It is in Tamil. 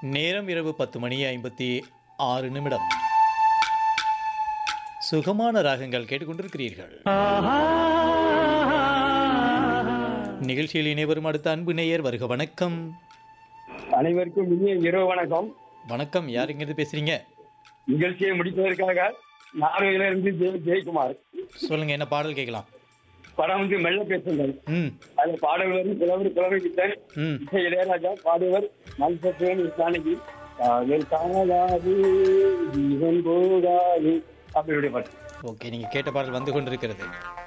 நேரம் இரவு பத்து மணி ஐம்பத்தி ஆறு நிமிடம் சுகமான ராகங்கள் கேட்டுக்கொண்டிருக்கிறீர்கள் நிகழ்ச்சியில் இணைவரும் அடுத்த அன்பு நேயர் வருக வணக்கம் அனைவருக்கும் இனிய இரவு வணக்கம் வணக்கம் யார் இங்கிருந்து பேசுறீங்க நிகழ்ச்சியை முடிப்பதற்காக நார்வேல இருந்து ஜெய ஜெயக்குமார் சொல்லுங்க என்ன பாடல் கேட்கலாம் படம் வந்து மெல்ல பேசுங்கள் ம் அதுல பாடல்கள் புலவர் புலவை கிட்டர் ம் இசை இளையராஜா பாடுவர் மல்சத்துவன் ஜானகி காதல் காணாது ஜீவன் போகாது அப்படியுடைய பாட்டு ஓகே நீங்க கேட்ட பாடல் வந்து கொண்டிருக்கிறது